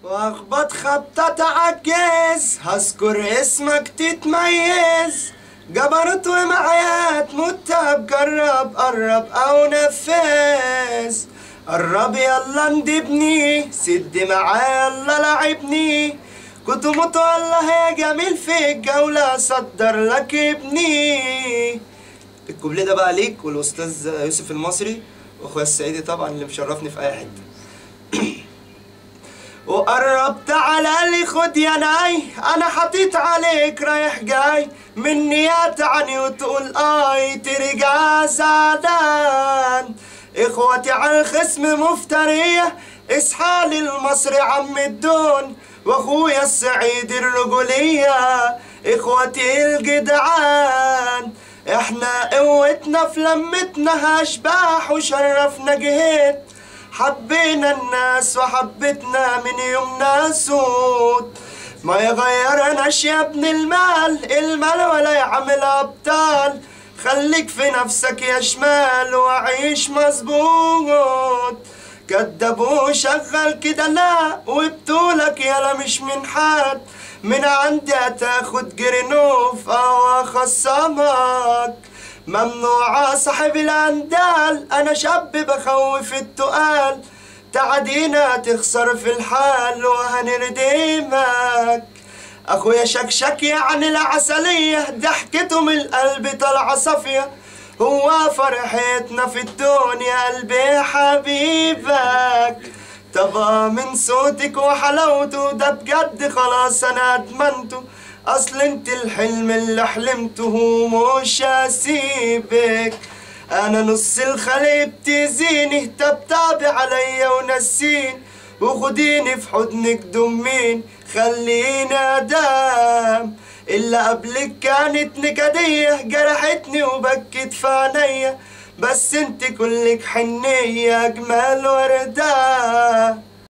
واخبط خبطة تعجز هذكر اسمك تتميز جبروت ومعايا متاب جرب قرب او نفذ قرب يلا ندبني سد معايا يلا لعبني كنت موت والله يا جميل في الجولة صدر لك ابني الكوبليه ده بقى ليك والاستاذ يوسف المصري واخويا السعيدي طبعا اللي مشرفني في اي حته وقربت على لي خد يا ناي انا حطيت عليك رايح جاي مني يا تعني وتقول اي ترجع زعلان اخواتي على الخصم مفترية اصحى للمصري عم الدون واخويا السعيد الرجولية اخواتي الجدعان احنا قوتنا في لمتنا هشباح وشرفنا جهد حبينا الناس وحبتنا من يومنا سود ما يغيرناش يا ابن المال المال ولا يعمل ابطال خليك في نفسك يا شمال وعيش مظبوط كدب وشغل كده لا وبطولك يلا مش من حد من عندي هتاخد جرنوف او اخصمك ممنوع صاحب الاندال انا شاب بخوف التقال تعدينا تخسر في الحال وهنردمك اخويا شكشك يعني العسلية ضحكته من القلب طالعة صافية هو فرحتنا في الدنيا قلبي حبيبك طبع من صوتك وحلاوته ده بجد خلاص انا ادمنته اصل انت الحلم اللي حلمته مش هسيبك انا نص الخليب تزيني طبطبي عليا ونسين وخديني في حضنك دمين خليني ادام اللي قبلك كانت نكدية جرحتني وبكت في عينيا بس انت كلك حنية اجمل وردة